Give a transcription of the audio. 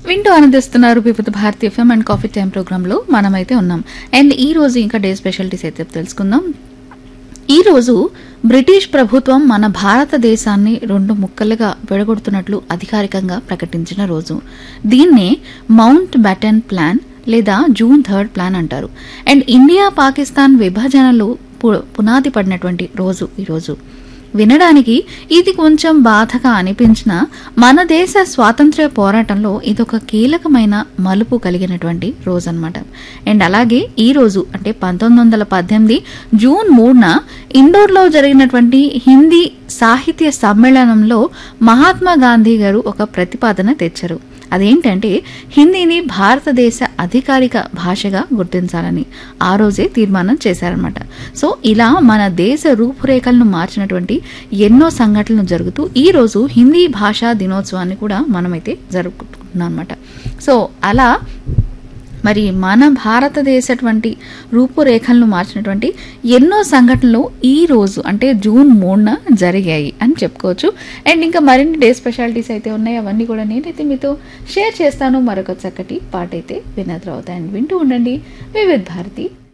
వింటూ ఆనందిస్తున్నారు వివిధ భారతీయ ఎఫ్ఎం అండ్ కాఫీ టైం ప్రోగ్రాంలో మనమైతే ఉన్నాం అండ్ ఈ రోజు ఇంకా డే స్పెషాలిటీస్ అయితే తెలుసుకుందాం ఈ రోజు బ్రిటిష్ ప్రభుత్వం మన భారతదేశాన్ని రెండు ముక్కలుగా విడగొడుతున్నట్లు అధికారికంగా ప్రకటించిన రోజు దీన్నే మౌంట్ బ్యాటన్ ప్లాన్ లేదా జూన్ థర్డ్ ప్లాన్ అంటారు అండ్ ఇండియా పాకిస్తాన్ విభజనలు పు- పునాది పడినటువంటి రోజు ఈ రోజు వినడానికి ఇది కొంచెం బాధగా అనిపించినా మన దేశ స్వాతంత్ర్య పోరాటంలో ఇదొక కీలకమైన మలుపు కలిగినటువంటి రోజు అనమాట అండ్ అలాగే ఈ రోజు అంటే పంతొమ్మిది వందల పద్దెనిమిది జూన్ మూడున ఇండోర్లో జరిగినటువంటి హిందీ సాహిత్య సమ్మేళనంలో మహాత్మా గాంధీ గారు ఒక ప్రతిపాదన తెచ్చారు అదేంటంటే హిందీని భారతదేశ అధికారిక భాషగా గుర్తించాలని ఆ రోజే తీర్మానం చేశారనమాట సో ఇలా మన దేశ రూపురేఖలను మార్చినటువంటి ఎన్నో సంఘటనలు జరుగుతూ ఈ రోజు హిందీ భాషా దినోత్సవాన్ని కూడా మనమైతే జరుపుకుంటున్నాం అనమాట సో అలా మరి మన భారతదేశటువంటి రూపురేఖలను మార్చినటువంటి ఎన్నో సంఘటనలు ఈ రోజు అంటే జూన్ మూడున జరిగాయి అని చెప్పుకోవచ్చు అండ్ ఇంకా మరిన్ని డే స్పెషాలిటీస్ అయితే ఉన్నాయి అవన్నీ కూడా నేనైతే మీతో షేర్ చేస్తాను మరొక చక్కటి పాట అయితే విన్న తర్వాత అండ్ వింటూ ఉండండి వివిధ్ భారతి